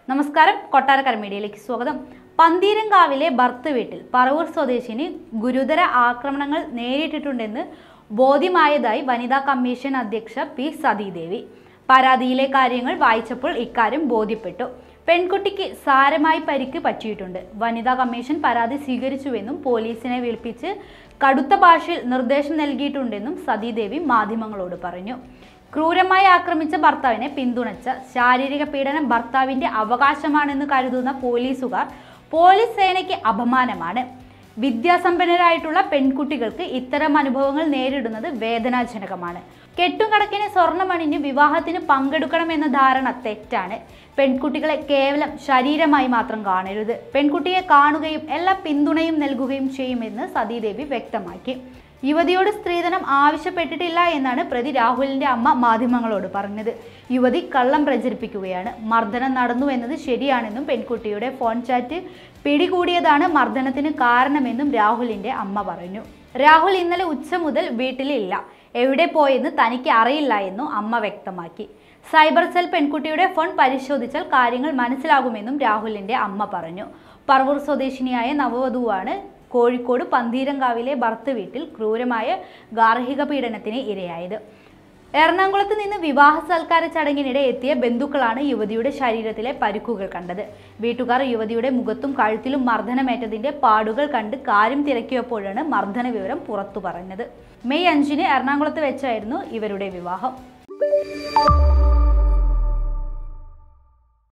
നമസ്കാരം കൊട്ടാരക്കര മീഡിയയിലേക്ക് സ്വാഗതം പന്തീരങ്കാവിലെ ഭർത്ത് വീട്ടിൽ പറവൂർ സ്വദേശിനി ഗുരുതര ആക്രമണങ്ങൾ നേരിട്ടിട്ടുണ്ടെന്ന് ബോധ്യമായതായി വനിതാ കമ്മീഷൻ അധ്യക്ഷ പി സതീദേവി പരാതിയിലെ കാര്യങ്ങൾ വായിച്ചപ്പോൾ ഇക്കാര്യം ബോധ്യപ്പെട്ടു പെൺകുട്ടിക്ക് സാരമായി പരിക്ക് പറ്റിയിട്ടുണ്ട് വനിതാ കമ്മീഷൻ പരാതി സ്വീകരിച്ചുവെന്നും പോലീസിനെ വിളിപ്പിച്ച് കടുത്ത ഭാഷയിൽ നിർദ്ദേശം നൽകിയിട്ടുണ്ടെന്നും സതീദേവി മാധ്യമങ്ങളോട് പറഞ്ഞു ക്രൂരമായി ആക്രമിച്ച ഭർത്താവിനെ പിന്തുണച്ച ശാരീരിക പീഡനം ഭർത്താവിന്റെ അവകാശമാണെന്ന് കരുതുന്ന പോലീസുകാർ പോലീസ് സേനയ്ക്ക് അപമാനമാണ് വിദ്യാസമ്പന്നരായിട്ടുള്ള പെൺകുട്ടികൾക്ക് ഇത്തരം അനുഭവങ്ങൾ നേരിടുന്നത് വേദനാജനകമാണ് കെട്ടുകണക്കിന് സ്വർണ്ണമണിഞ്ഞ് വിവാഹത്തിന് പങ്കെടുക്കണമെന്ന ധാരണ തെറ്റാണ് പെൺകുട്ടികളെ കേവലം ശരീരമായി മാത്രം കാണരുത് പെൺകുട്ടിയെ കാണുകയും എല്ലാ പിന്തുണയും നൽകുകയും ചെയ്യുമെന്ന് സതീദേവി വ്യക്തമാക്കി യുവതിയോട് സ്ത്രീധനം ആവശ്യപ്പെട്ടിട്ടില്ല എന്നാണ് പ്രതി രാഹുലിന്റെ അമ്മ മാധ്യമങ്ങളോട് പറഞ്ഞത് യുവതി കള്ളം പ്രചരിപ്പിക്കുകയാണ് മർദ്ദനം നടന്നു എന്നത് ശരിയാണെന്നും പെൺകുട്ടിയുടെ ഫോൺ ചാറ്റ് പിടികൂടിയതാണ് മർദ്ദനത്തിന് കാരണമെന്നും രാഹുലിന്റെ അമ്മ പറഞ്ഞു രാഹുൽ ഇന്നലെ ഉച്ച മുതൽ വീട്ടിലില്ല എവിടെ പോയെന്ന് തനിക്ക് അറിയില്ല എന്നും അമ്മ വ്യക്തമാക്കി സൈബർ സെൽ പെൺകുട്ടിയുടെ ഫോൺ പരിശോധിച്ചാൽ കാര്യങ്ങൾ മനസ്സിലാകുമെന്നും രാഹുലിന്റെ അമ്മ പറഞ്ഞു പറവൂർ സ്വദേശിനിയായ നവവധുവാണ് കോഴിക്കോട് പന്തീരങ്കാവിലെ ഭർത്ത് വീട്ടിൽ ക്രൂരമായ ഗാർഹിക പീഡനത്തിന് ഇരയായത് എറണാകുളത്ത് നിന്ന് വിവാഹ സൽക്കാര ചടങ്ങിനിടെ എത്തിയ ബന്ധുക്കളാണ് യുവതിയുടെ ശരീരത്തിലെ പരിക്കുകൾ കണ്ടത് വീട്ടുകാർ യുവതിയുടെ മുഖത്തും കഴുത്തിലും മർദ്ദനമേറ്റതിന്റെ പാടുകൾ കണ്ട് കാര്യം തിരക്കിയപ്പോഴാണ് മർദ്ദന വിവരം പുറത്തു പറഞ്ഞത് മെയ് അഞ്ചിന് എറണാകുളത്ത് വെച്ചായിരുന്നു ഇവരുടെ വിവാഹം